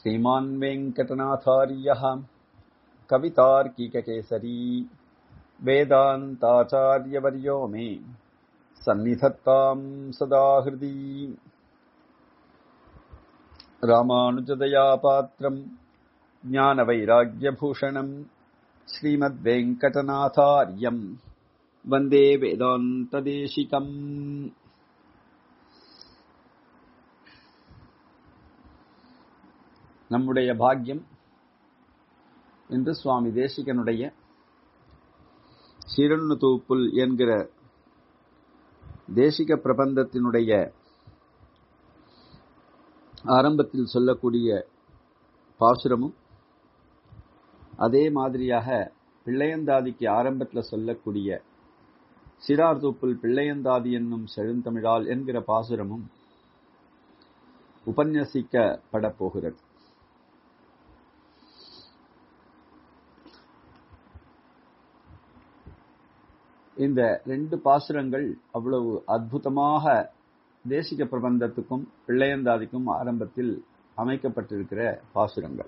श्रीमान् वेङ्कटनाथार्यः कवितार्किककेसरी वेदान्ताचार्यवर्यो मे सन्निधत्ताम् सदा हृदि रामानुजदयापात्रम् ज्ञानवैराग्यभूषणम् श्रीमद्वेङ्कटनाथार्यम् वन्दे वेदान्तदेशिकम् நம்முடைய பாக்கியம் என்று சுவாமி தேசிகனுடைய சிரண்ணு தூப்புல் என்கிற தேசிக பிரபந்தத்தினுடைய ஆரம்பத்தில் சொல்லக்கூடிய பாசுரமும் அதே மாதிரியாக பிள்ளையந்தாதிக்கு ஆரம்பத்தில் சொல்லக்கூடிய சிறார் தூப்புல் பிள்ளையந்தாதி என்னும் செழுந்தமிழால் என்கிற பாசுரமும் உபன்யசிக்கப்பட போகிறது இந்த ரெண்டு பாசுரங்கள் அவ்வளவு அற்புதமாக தேசிக பிரபந்தத்துக்கும் பிள்ளையந்தாதிக்கும் ஆரம்பத்தில் அமைக்கப்பட்டிருக்கிற பாசுரங்கள்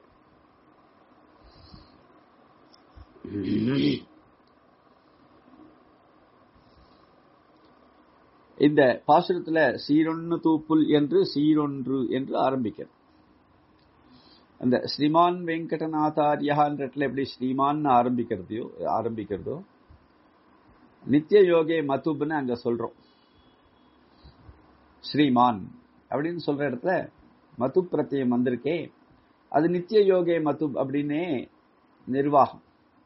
இந்த பாசுரத்துல சீரொன்னு தூப்புல் என்று சீரொன்று என்று ஆரம்பிக்கிறது அந்த ஸ்ரீமான் வெங்கடநாதாரியான்றதுல எப்படி ஸ்ரீமான் ஆரம்பிக்கிறதையோ ஆரம்பிக்கிறதோ நித்திய யோகே மத்துப்னு அங்க சொல்றோம் ஸ்ரீமான் அப்படின்னு சொல்ற இடத்துல மது பிரத்தியம் வந்திருக்கே அது நித்திய யோகே மத்துப் அப்படின்னே நிர்வாகம்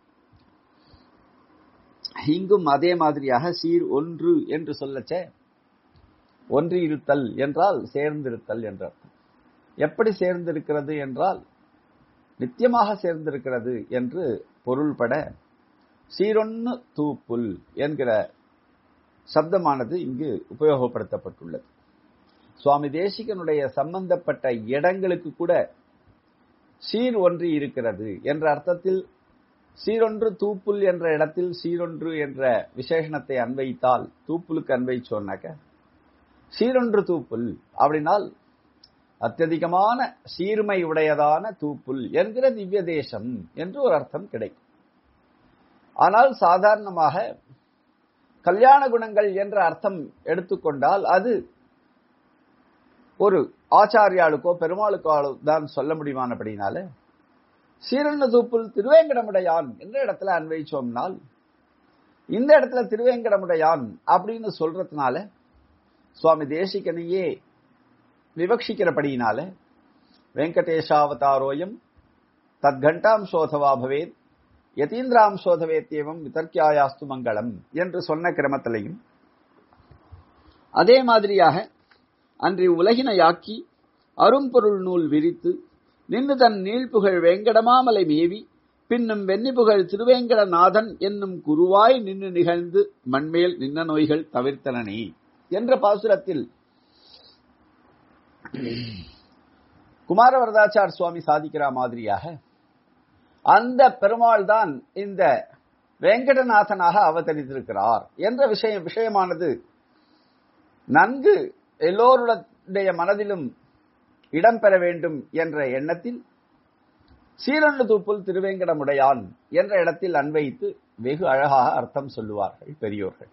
இங்கும் அதே மாதிரியாக சீர் ஒன்று என்று சொல்லச்ச ஒன்று இருத்தல் என்றால் சேர்ந்திருத்தல் என்ற அர்த்தம் எப்படி சேர்ந்திருக்கிறது என்றால் நித்தியமாக சேர்ந்திருக்கிறது என்று பொருள்பட சீரொன்னு தூப்புல் என்கிற சப்தமானது இங்கு உபயோகப்படுத்தப்பட்டுள்ளது சுவாமி தேசிகனுடைய சம்பந்தப்பட்ட இடங்களுக்கு கூட சீர் ஒன்று இருக்கிறது என்ற அர்த்தத்தில் சீரொன்று தூப்புல் என்ற இடத்தில் சீரொன்று என்ற விசேஷணத்தை அன்வைத்தால் தூப்புலுக்கு அன்வை சொன்னாக்க சீரொன்று தூப்புல் அப்படின்னால் அत्यதிகமான சீர்மை உடையதான தூப்புல் என்கிற திவ்ய தேசம் என்று ஒரு அர்த்தம் கிடைக்கும் ஆனால் சாதாரணமாக கல்யாண குணங்கள் என்ற அர்த்தம் எடுத்துக்கொண்டால் அது ஒரு ஆச்சாரியாளுக்கோ பெருமாளுக்கோ தான் சொல்ல முடியுமானபடினால சீரண்ண தூப்புல் திருவேங்கடமுடையான் என்ற இடத்துல அன்வைச்சோம்னால் இந்த இடத்துல திருவேங்கடமுடையான் அப்படின்னு சொல்றதுனால சுவாமி தேசிகனையே விவக்ஷிக்கிறபடியினால வெங்கடேஷாவதாரோயம் தத்கண்டாம் சோதவா பவேத் யதீந்திராம் சோதவேத்தியவம் விதர்க்கியாயாஸ்து மங்களம் என்று சொன்ன கிரமத்திலையும் அதே மாதிரியாக அன்று உலகினை யாக்கி அரும்பொருள் நூல் விரித்து நின்று தன் நீழ்புகழ் வேங்கடமாமலை மேவி பின்னும் வெண்ணிபுகழ் திருவேங்கடநாதன் என்னும் குருவாய் நின்று நிகழ்ந்து மண்மேல் நின்ன நோய்கள் தவிர்த்தனனே என்ற பாசுரத்தில் குமாரவரதாச்சார் சுவாமி சாதிக்கிற மாதிரியாக அந்த பெருமாள் தான் இந்த வெங்கடநாதனாக அவதரித்திருக்கிறார் என்ற விஷயம் விஷயமானது நன்கு எல்லோருடைய மனதிலும் இடம்பெற வேண்டும் என்ற எண்ணத்தில் சீரண்ணு தூப்புல் திருவேங்கடமுடையான் என்ற இடத்தில் அன்வைத்து வெகு அழகாக அர்த்தம் சொல்லுவார்கள் பெரியோர்கள்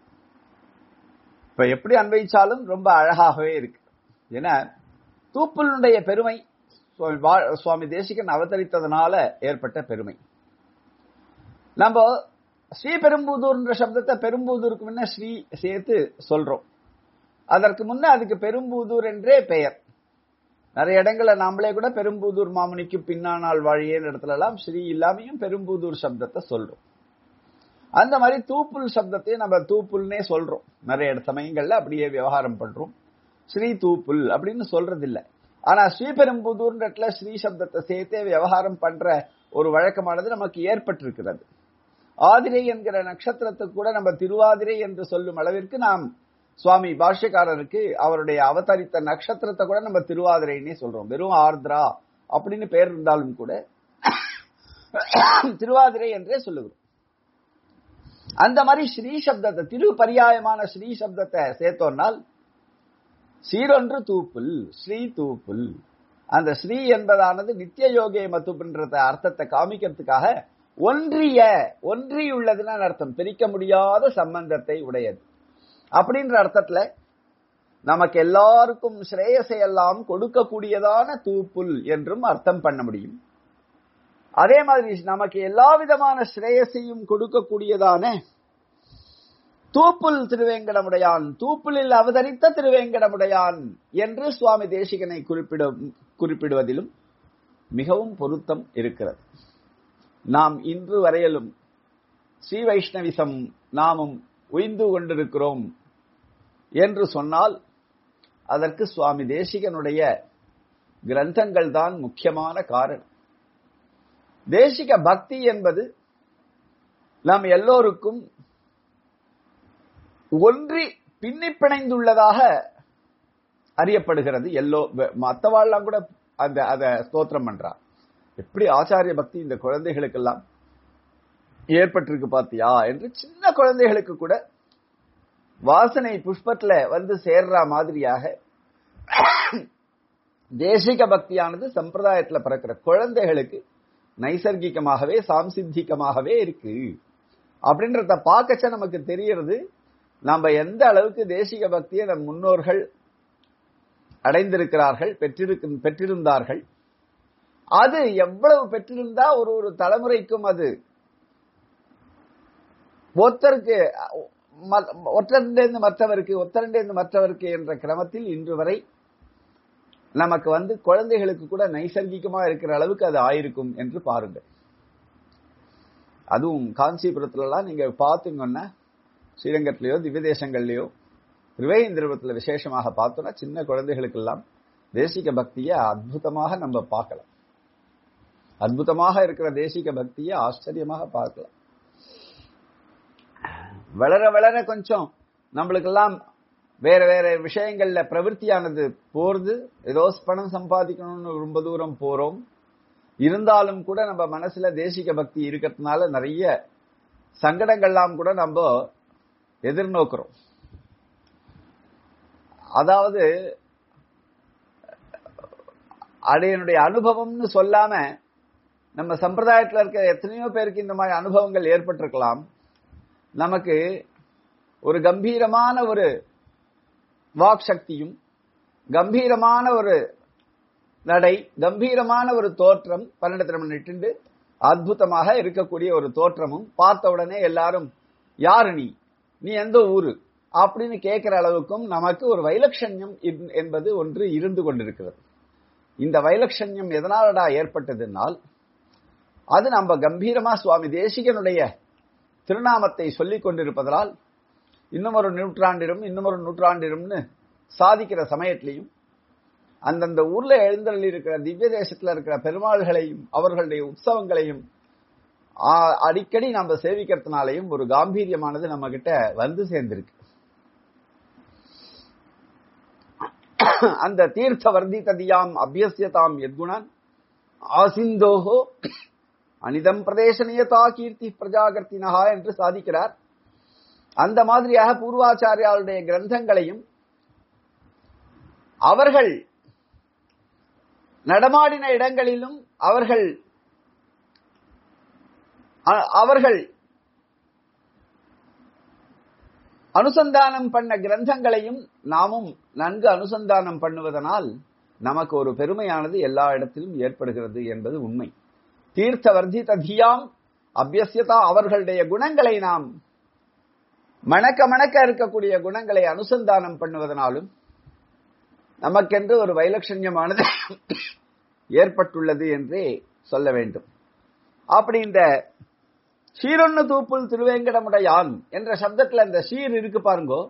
இப்ப எப்படி அன்வைச்சாலும் ரொம்ப அழகாகவே இருக்கு ஏன்னா தூப்புலுடைய பெருமை சுவாமி தேசிகன் அவதரித்ததனால ஏற்பட்ட பெருமை நம்ம ஸ்ரீ பெரும்புதூர்ன்ற சப்தத்தை பெரும்புதூருக்கு முன்ன ஸ்ரீ சேர்த்து சொல்றோம் அதற்கு முன்ன அதுக்கு பெரும்புதூர் என்றே பெயர் நிறைய இடங்கள்ல நாமளே கூட பெரும்புதூர் மாமனிக்கு பின்னானால் வாழியேன்னு இடத்துல எல்லாம் ஸ்ரீ இல்லாமையும் பெரும்புதூர் சப்தத்தை சொல்றோம் அந்த மாதிரி தூப்புல் சப்தத்தையும் நம்ம தூப்புல்னே சொல்றோம் நிறைய சமயங்கள்ல அப்படியே விவகாரம் பண்றோம் ஸ்ரீ தூப்புல் அப்படின்னு சொல்றது இல்லை ஆனா ஸ்ரீபெரும்புதூர்ன்றதுல ஸ்ரீ சப்தத்தை சேர்த்தே விவகாரம் பண்ற ஒரு வழக்கமானது நமக்கு ஏற்பட்டிருக்கிறது ஆதிரை என்கிற நட்சத்திரத்துக்கு கூட நம்ம திருவாதிரை என்று சொல்லும் அளவிற்கு நாம் சுவாமி பாஷ்யக்காரருக்கு அவருடைய அவதரித்த நட்சத்திரத்தை கூட நம்ம திருவாதிரைன்னே சொல்றோம் வெறும் ஆர்திரா அப்படின்னு பேர் இருந்தாலும் கூட திருவாதிரை என்றே சொல்லுகிறோம் அந்த மாதிரி ஸ்ரீ சப்தத்தை திரு பரியாயமான ஸ்ரீ சப்தத்தை சேர்த்தோம்னால் சீரொன்று தூப்புல் ஸ்ரீ தூப்புல் அந்த ஸ்ரீ என்பதானது நித்திய யோகே மத்துப்புன்றத அர்த்தத்தை காமிக்கிறதுக்காக ஒன்றிய ஒன்றியுள்ளதுன்னு அர்த்தம் பிரிக்க முடியாத சம்பந்தத்தை உடையது அப்படின்ற அர்த்தத்துல நமக்கு எல்லாருக்கும் ஸ்ரேயசை எல்லாம் கொடுக்கக்கூடியதான தூப்புல் என்றும் அர்த்தம் பண்ண முடியும் அதே மாதிரி நமக்கு எல்லா விதமான ஸ்ரேயசையும் கொடுக்கக்கூடியதான தூப்புல் திருவேங்கடமுடையான் தூப்புலில் அவதரித்த திருவேங்கடமுடையான் என்று சுவாமி தேசிகனை குறிப்பிடும் குறிப்பிடுவதிலும் மிகவும் பொருத்தம் இருக்கிறது நாம் இன்று வரையிலும் ஸ்ரீ வைஷ்ணவிசம் நாமும் உய்ந்து கொண்டிருக்கிறோம் என்று சொன்னால் அதற்கு சுவாமி தேசிகனுடைய கிரந்தங்கள் தான் முக்கியமான காரணம் தேசிக பக்தி என்பது நாம் எல்லோருக்கும் ஒன்றி பின்னி பிணைந்துள்ளதாக அறியப்படுகிறது எல்லோ மத்தவாள்லாம் கூட அந்த அத ஸ்தோத்திரம் பண்றார் எப்படி ஆச்சாரிய பக்தி இந்த குழந்தைகளுக்கெல்லாம் ஏற்பட்டிருக்கு பாத்தியா என்று சின்ன குழந்தைகளுக்கு கூட வாசனை புஷ்பத்துல வந்து சேர்ற மாதிரியாக தேசிக பக்தியானது சம்பிரதாயத்துல பிறக்கிற குழந்தைகளுக்கு நைசர்கிகமாகவே சாம்சித்திகமாகவே இருக்கு அப்படின்றத பார்க்கச்ச நமக்கு தெரியறது நம்ம எந்த அளவுக்கு தேசிக பக்தியை நம் முன்னோர்கள் அடைந்திருக்கிறார்கள் பெற்றிருக்கு பெற்றிருந்தார்கள் அது எவ்வளவு பெற்றிருந்தா ஒரு ஒரு தலைமுறைக்கும் அது ஒருத்தருக்கு ஒற்றண்டிலிருந்து மற்றவருக்கு ஒத்தரண்டிலிருந்து மற்றவருக்கு என்ற கிரமத்தில் இன்று வரை நமக்கு வந்து குழந்தைகளுக்கு கூட நைசர்கிகமா இருக்கிற அளவுக்கு அது ஆயிருக்கும் என்று பாருங்கள் அதுவும் காஞ்சிபுரத்துலலாம் நீங்க பாத்தீங்கன்னா ஸ்ரீரங்கத்திலேயோ திவ்ய தேசங்கள்லயோ திருவேந்திரபுரத்துல விசேஷமாக பார்த்தோம்னா சின்ன குழந்தைகளுக்கெல்லாம் தேசிக பக்தியை அற்புதமாக நம்ம பார்க்கலாம் அற்புதமாக இருக்கிற தேசிக பக்தியை ஆச்சரியமாக பார்க்கலாம் வளர வளர கொஞ்சம் நம்மளுக்கெல்லாம் வேற வேற விஷயங்கள்ல பிரவருத்தியானது போறது ஏதோ பணம் சம்பாதிக்கணும்னு ரொம்ப தூரம் போறோம் இருந்தாலும் கூட நம்ம மனசுல தேசிக பக்தி இருக்கிறதுனால நிறைய சங்கடங்கள்லாம் கூட நம்ம எதிர்நோக்கிறோம் அதாவது அது என்னுடைய அனுபவம்னு சொல்லாம நம்ம சம்பிரதாயத்தில் இருக்க எத்தனையோ பேருக்கு இந்த மாதிரி அனுபவங்கள் ஏற்பட்டிருக்கலாம் நமக்கு ஒரு கம்பீரமான ஒரு வாக் சக்தியும் கம்பீரமான ஒரு நடை கம்பீரமான ஒரு தோற்றம் பன்னெண்டு நிட்டு அற்புதமாக இருக்கக்கூடிய ஒரு தோற்றமும் பார்த்த உடனே எல்லாரும் யாரு நீ நீ எந்த ஊரு அப்படின்னு கேட்கிற அளவுக்கும் நமக்கு ஒரு வைலட்சண்யம் என்பது ஒன்று இருந்து கொண்டிருக்கிறது இந்த வைலட்சண்யம் எதனாலடா ஏற்பட்டதுனால் அது நம்ம கம்பீரமா சுவாமி தேசிகனுடைய திருநாமத்தை சொல்லிக் கொண்டிருப்பதால் இன்னும் ஒரு நூற்றாண்டிலும் இன்னும் ஒரு நூற்றாண்டிலும்னு சாதிக்கிற சமயத்திலையும் அந்தந்த ஊர்ல எழுந்தருள் இருக்கிற திவ்ய தேசத்துல இருக்கிற பெருமாள்களையும் அவர்களுடைய உற்சவங்களையும் அடிக்கடி நம்ம சேவிக்கிறதுனாலையும் ஒரு காம்பீரியமானது நம்ம கிட்ட வந்து சேர்ந்திருக்கு அந்த தீர்த்த வர்த்திததியாம் அபியசியதாம் எத்குணான் ஆசிந்தோகோ அனிதம் பிரதேசனியதா கீர்த்தி பிரஜாகர்த்தினஹா என்று சாதிக்கிறார் அந்த மாதிரியாக பூர்வாச்சாரியாளுடைய கிரந்தங்களையும் அவர்கள் நடமாடின இடங்களிலும் அவர்கள் அவர்கள் அனுசந்தானம் பண்ண கிரந்தங்களையும் நாமும் நன்கு அனுசந்தானம் பண்ணுவதனால் நமக்கு ஒரு பெருமையானது எல்லா இடத்திலும் ஏற்படுகிறது என்பது உண்மை தீர்த்த வர்த்தித தியாம் அபியசியதா அவர்களுடைய குணங்களை நாம் மணக்க மணக்க இருக்கக்கூடிய குணங்களை அனுசந்தானம் பண்ணுவதனாலும் நமக்கென்று ஒரு வைலட்சண்யமானது ஏற்பட்டுள்ளது என்றே சொல்ல வேண்டும் அப்படி இந்த சீரொன்னு தூப்புல் திருவேங்கடமுடையான் என்ற சப்தத்துல அந்த சீர் இருக்கு பாருங்கோ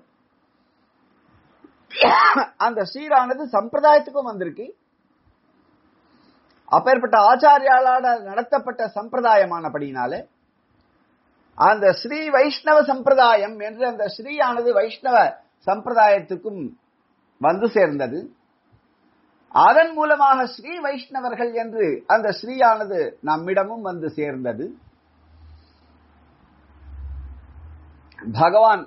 அந்த சீரானது சம்பிரதாயத்துக்கும் வந்திருக்கு அப்பேற்பட்ட ஆச்சாரியாளால நடத்தப்பட்ட சம்பிரதாயமானபடினால அந்த ஸ்ரீ வைஷ்ணவ சம்பிரதாயம் என்று அந்த ஸ்ரீயானது வைஷ்ணவ சம்பிரதாயத்துக்கும் வந்து சேர்ந்தது அதன் மூலமாக ஸ்ரீ வைஷ்ணவர்கள் என்று அந்த ஸ்ரீயானது நம்மிடமும் வந்து சேர்ந்தது பகவான்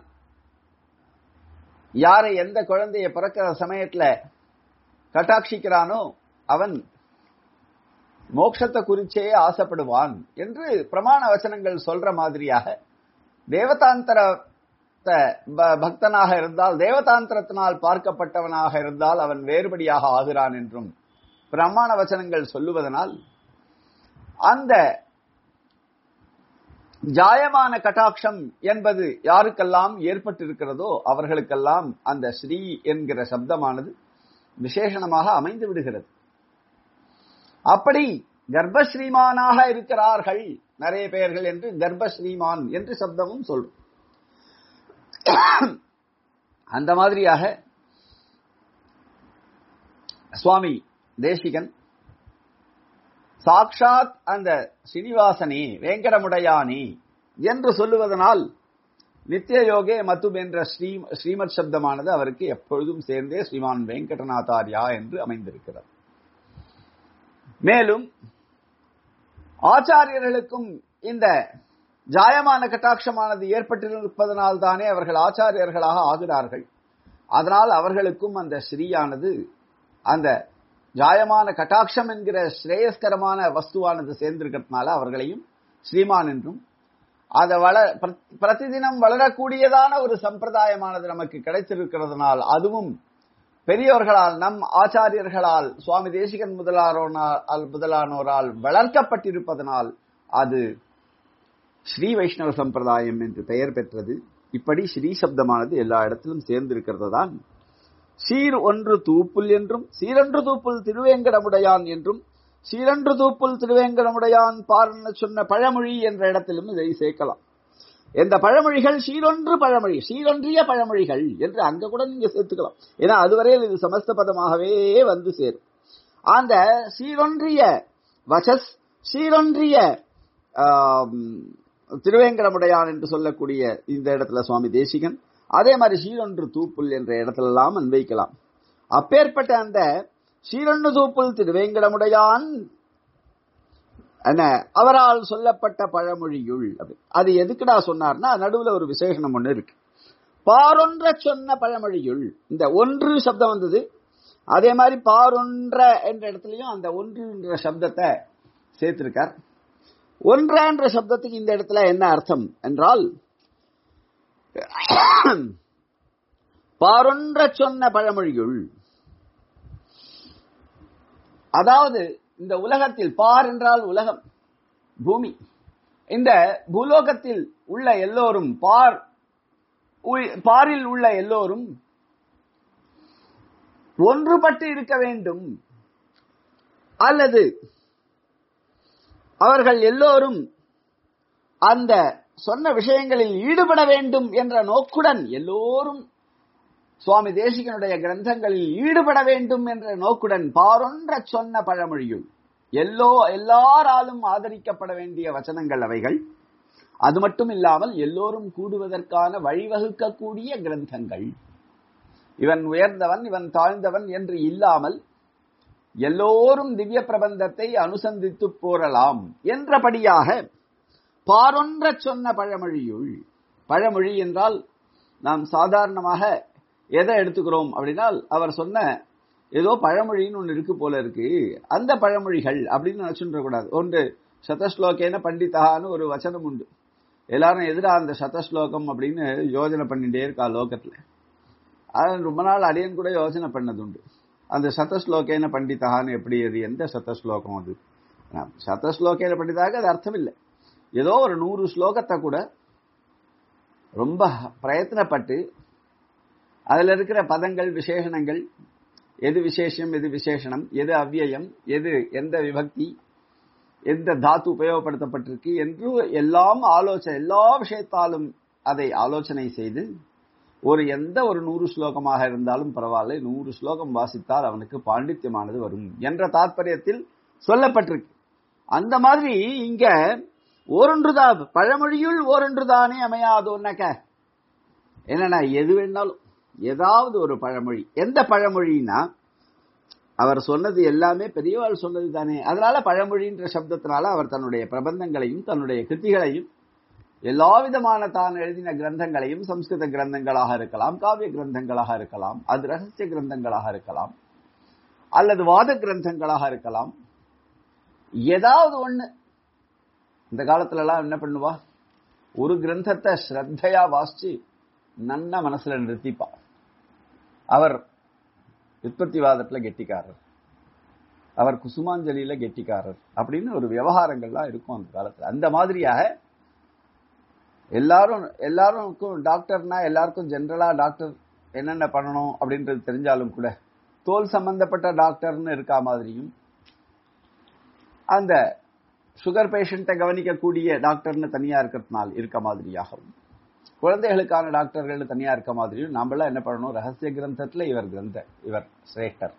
யாரை எந்த குழந்தைய பிறக்கிற சமயத்துல கட்டாட்சிக்கிறானோ அவன் மோட்சத்தை குறிச்சே ஆசைப்படுவான் என்று பிரமாண வச்சனங்கள் சொல்ற மாதிரியாக தேவதாந்தர பக்தனாக இருந்தால் தேவதாந்திரத்தினால் பார்க்கப்பட்டவனாக இருந்தால் அவன் வேறுபடியாக ஆகிறான் என்றும் பிரமாண வச்சனங்கள் சொல்லுவதனால் அந்த ஜாயமான கட்டாட்சம் என்பது யாருக்கெல்லாம் ஏற்பட்டிருக்கிறதோ அவர்களுக்கெல்லாம் அந்த ஸ்ரீ என்கிற சப்தமானது விசேஷணமாக அமைந்து விடுகிறது அப்படி கர்ப்பஸ்ரீமானாக இருக்கிறார்கள் நிறைய பெயர்கள் என்று கர்ப்பஸ்ரீமான் என்று சப்தமும் சொல்லும் அந்த மாதிரியாக சுவாமி தேசிகன் சாக்ஷாத் அந்த ஸ்ரீனிவாசனே வேங்கடமுடையானே என்று சொல்லுவதனால் நித்திய யோகே மத்தும் என்ற ஸ்ரீ ஸ்ரீமத் சப்தமானது அவருக்கு எப்பொழுதும் சேர்ந்தே ஸ்ரீமான் வெங்கடநாதாரியா என்று அமைந்திருக்கிறது மேலும் ஆச்சாரியர்களுக்கும் இந்த ஜாயமான கட்டாட்சமானது ஏற்பட்டிருப்பதனால் தானே அவர்கள் ஆச்சாரியர்களாக ஆகிறார்கள் அதனால் அவர்களுக்கும் அந்த ஸ்ரீயானது அந்த ஜாயமான கட்டாட்சம் என்கிற ஸ்ரேயஸ்கரமான வஸ்துவானது சேர்ந்திருக்கிறதுனால அவர்களையும் ஸ்ரீமான் என்றும் அதை வள பிரதிதினம் வளரக்கூடியதான ஒரு சம்பிரதாயமானது நமக்கு கிடைத்திருக்கிறதுனால் அதுவும் பெரியவர்களால் நம் ஆச்சாரியர்களால் சுவாமி தேசிகன் முதலானோரால் முதலானோரால் வளர்க்கப்பட்டிருப்பதனால் அது ஸ்ரீ வைஷ்ணவ சம்பிரதாயம் என்று பெயர் பெற்றது இப்படி ஸ்ரீ சப்தமானது எல்லா இடத்திலும் சேர்ந்திருக்கிறது தான் சீர் ஒன்று தூப்புல் என்றும் சீரொன்று தூப்புல் திருவேங்கடமுடையான் என்றும் சீரொன்று தூப்புல் திருவேங்கடமுடையான் பாருன்னு சொன்ன பழமொழி என்ற இடத்திலும் இதை சேர்க்கலாம் இந்த பழமொழிகள் சீரொன்று பழமொழி சீரொன்றிய பழமொழிகள் என்று அங்க கூட நீங்க சேர்த்துக்கலாம் ஏன்னா அதுவரையில் இது சமஸ்த பதமாகவே வந்து சேரும் அந்த சீரொன்றிய வசஸ் சீரொன்றிய திருவேங்கடமுடையான் என்று சொல்லக்கூடிய இந்த இடத்துல சுவாமி தேசிகன் அதே மாதிரி சீரொன்று தூப்புல் என்ற இடத்திலெல்லாம் அன்வைக்கலாம் அப்பேற்பட்ட அந்த சீரொன்று தூப்புல் திருவேங்கடமுடையான் என்ன அவரால் சொல்லப்பட்ட பழமொழியுள் அது எதுக்குடா சொன்னார்னா நடுவுல ஒரு விசேஷனம் ஒண்ணு இருக்கு பாரொன்ற சொன்ன பழமொழியுள் இந்த ஒன்று சப்தம் வந்தது அதே மாதிரி பாரொன்ற என்ற இடத்துலயும் அந்த ஒன்று என்ற சப்தத்தை சேர்த்திருக்கார் ஒன்ற என்ற சப்தத்துக்கு இந்த இடத்துல என்ன அர்த்தம் என்றால் பாரொன்ற சொன்ன பழமொழியுள் அதாவது இந்த உலகத்தில் பார் என்றால் உலகம் பூமி இந்த பூலோகத்தில் உள்ள எல்லோரும் பார் பாரில் உள்ள எல்லோரும் ஒன்றுபட்டு இருக்க வேண்டும் அல்லது அவர்கள் எல்லோரும் அந்த சொன்ன விஷயங்களில் ஈடுபட வேண்டும் என்ற நோக்குடன் எல்லோரும் சுவாமி தேசிகனுடைய கிரந்தங்களில் ஈடுபட வேண்டும் என்ற நோக்குடன் பாரொன்ற சொன்ன பழமொழியுள் எல்லோ எல்லாராலும் ஆதரிக்கப்பட வேண்டிய வச்சனங்கள் அவைகள் அது மட்டும் இல்லாமல் எல்லோரும் கூடுவதற்கான வழிவகுக்கக்கூடிய கிரந்தங்கள் இவன் உயர்ந்தவன் இவன் தாழ்ந்தவன் என்று இல்லாமல் எல்லோரும் திவ்ய பிரபந்தத்தை அனுசந்தித்து போரலாம் என்றபடியாக பாரொன்ற சொன்ன பழமொழியுள் பழமொழி என்றால் நாம் சாதாரணமாக எதை எடுத்துக்கிறோம் அப்படின்னால் அவர் சொன்ன ஏதோ பழமொழின்னு ஒன்று இருக்கு போல இருக்கு அந்த பழமொழிகள் அப்படின்னு நினைச்சுட்டு கூடாது ஒன்று சதஸ்லோகேன பண்டிதான்னு ஒரு வச்சனம் உண்டு எல்லாரும் எதிராக அந்த சதஸ்லோகம் அப்படின்னு யோஜனை பண்ணிட்டே இருக்கா லோகத்துல அது ரொம்ப நாள் அடியன் கூட யோசனை பண்ணது உண்டு அந்த சதஸ்லோகேன பண்டிதான்னு எப்படி அது எந்த சதஸ்லோகம் அது சதஸ்லோகேன பண்டிதாக அது அர்த்தம் இல்லை ஏதோ ஒரு நூறு ஸ்லோகத்தை கூட ரொம்ப பிரயத்தனப்பட்டு அதுல இருக்கிற பதங்கள் விசேஷணங்கள் எது விசேஷம் எது விசேஷணம் எது அவ்வியம் எது எந்த விபக்தி எந்த தாத்து உபயோகப்படுத்தப்பட்டிருக்கு என்று எல்லாம் ஆலோசனை எல்லா விஷயத்தாலும் அதை ஆலோசனை செய்து ஒரு எந்த ஒரு நூறு ஸ்லோகமாக இருந்தாலும் பரவாயில்ல நூறு ஸ்லோகம் வாசித்தால் அவனுக்கு பாண்டித்யமானது வரும் என்ற தாற்பயத்தில் சொல்லப்பட்டிருக்கு அந்த மாதிரி இங்க ஓரொன்றுதான் பழமொழியுள் ஓரொன்றுதானே அமையாதோன்னாக்க என்னன்னா எது வேணாலும் ஏதாவது ஒரு பழமொழி எந்த பழமொழின்னா அவர் சொன்னது எல்லாமே பெரியவாள் சொன்னது தானே அதனால பழமொழின்ற சப்தத்தினால அவர் தன்னுடைய பிரபந்தங்களையும் தன்னுடைய கிருத்திகளையும் எல்லா விதமான தான் எழுதின கிரந்தங்களையும் சம்ஸ்கிருத கிரந்தங்களாக இருக்கலாம் காவிய கிரந்தங்களாக இருக்கலாம் அது ரகசிய கிரந்தங்களாக இருக்கலாம் அல்லது வாத கிரந்தங்களாக இருக்கலாம் ஏதாவது ஒண்ணு இந்த காலத்துல எல்லாம் என்ன பண்ணுவா ஒரு கிரந்தத்தை ஸ்ரத்தையா வாசிச்சு நன்ன மனசுல நிறுத்திப்பா அவர் உற்பத்திவாதத்துல கெட்டிக்காரர் அவர் குசுமாஞ்சலியில கெட்டிக்காரர் அப்படின்னு ஒரு விவகாரங்கள்லாம் இருக்கும் அந்த காலத்துல அந்த மாதிரியாக எல்லாரும் எல்லாருக்கும் டாக்டர்னா எல்லாருக்கும் ஜென்ரலா டாக்டர் என்னென்ன பண்ணணும் அப்படின்றது தெரிஞ்சாலும் கூட தோல் சம்பந்தப்பட்ட டாக்டர்னு இருக்கா மாதிரியும் அந்த சுகர் பேஷண்ட்டை கவனிக்கக்கூடிய டாக்டர்னு தனியா இருக்கிறதுனால் இருக்க மாதிரியாகவும் குழந்தைகளுக்கான டாக்டர்கள் தனியா இருக்க மாதிரியும் நாமெல்லாம் என்ன பண்ணணும் ரகசிய கிரந்தத்துல இவர் கிரந்த இவர் சிரேஷ்டர்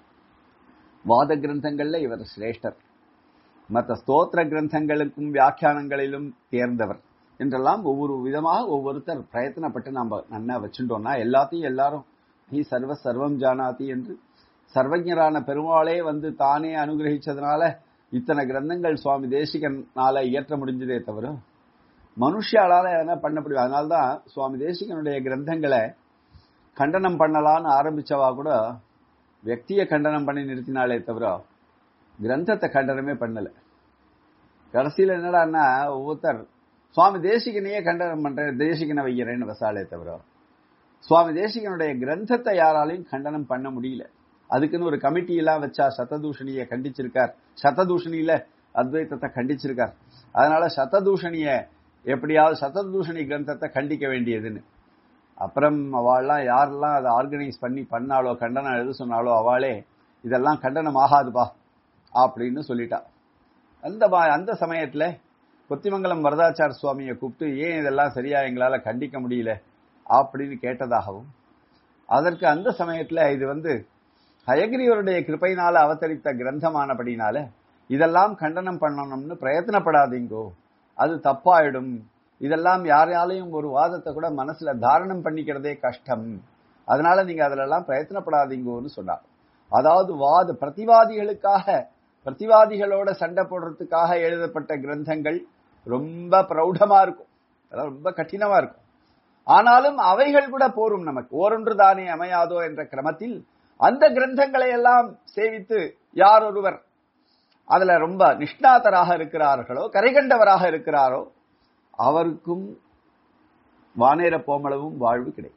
வாத கிரந்தங்கள்ல இவர் சிரேஷ்டர் மற்ற ஸ்தோத்திர கிரந்தங்களுக்கும் வியாக்கியானங்களிலும் தேர்ந்தவர் என்றெல்லாம் ஒவ்வொரு விதமாக ஒவ்வொருத்தர் பிரயத்தனப்பட்டு நாம நன்னா வச்சுட்டோம்னா எல்லாத்தையும் எல்லாரும் நீ சர்வ சர்வம் ஜானாதி என்று சர்வஜரான பெருமாளே வந்து தானே அனுகிரகிச்சதுனால இத்தனை கிரந்தங்கள் சுவாமி தேசிகனால இயற்ற முடிஞ்சதே தவிர மனுஷாலால என்ன பண்ண முடியும் அதனால்தான் சுவாமி தேசிகனுடைய கிரந்தங்களை கண்டனம் பண்ணலான்னு ஆரம்பிச்சவா கூட வியக்திய கண்டனம் பண்ணி நிறுத்தினாலே தவிர கிரந்தத்தை கண்டனமே பண்ணல கடைசியில என்னடான்னா ஒவ்வொருத்தர் சுவாமி தேசிகனையே கண்டனம் பண்றேன் தேசிகனை வைக்கிறேன்னு வசாலே தவிர சுவாமி தேசிகனுடைய கிரந்தத்தை யாராலையும் கண்டனம் பண்ண முடியல அதுக்குன்னு ஒரு கமிட்டி எல்லாம் வச்சா சததூஷணிய கண்டிச்சிருக்கார் சததூஷணியில அத்வைத்தத்தை கண்டிச்சிருக்கார் அதனால சததூஷணிய எப்படியாவது சததூஷணி கிரந்தத்தை கண்டிக்க வேண்டியதுன்னு அப்புறம் அவள்லாம் யாரெல்லாம் அதை ஆர்கனைஸ் பண்ணி பண்ணாலோ கண்டனம் எழுத சொன்னாலோ அவளே இதெல்லாம் கண்டனம் ஆகாதுப்பா அப்படின்னு சொல்லிட்டா அந்த அந்த சமயத்துல கொத்திமங்கலம் வரதாச்சார சுவாமியை கூப்பிட்டு ஏன் இதெல்லாம் சரியா எங்களால கண்டிக்க முடியல அப்படின்னு கேட்டதாகவும் அதற்கு அந்த சமயத்துல இது வந்து ஹயகிரிவருடைய கிருப்பையினால அவதரித்த கிரந்தமானபடினால இதெல்லாம் கண்டனம் பண்ணணும்னு பிரயத்தனப்படாதீங்கோ அது தப்பாயிடும் இதெல்லாம் யாராலையும் ஒரு வாதத்தை கூட மனசுல தாரணம் பண்ணிக்கிறதே கஷ்டம் அதனால நீங்க அதுல எல்லாம் பிரயத்தனப்படாதீங்கோன்னு சொன்னார் அதாவது வாத பிரதிவாதிகளுக்காக பிரதிவாதிகளோட சண்டை போடுறதுக்காக எழுதப்பட்ட கிரந்தங்கள் ரொம்ப பிரௌடமா இருக்கும் அதெல்லாம் ரொம்ப கடினமா இருக்கும் ஆனாலும் அவைகள் கூட போரும் நமக்கு ஓரொன்று தானே அமையாதோ என்ற கிரமத்தில் அந்த கிரந்தங்களை எல்லாம் சேவித்து யார் ஒருவர் அதுல ரொம்ப நிஷ்ணாதராக இருக்கிறார்களோ கரைகண்டவராக இருக்கிறாரோ அவருக்கும் வானேர போமளவும் வாழ்வு கிடைக்கும்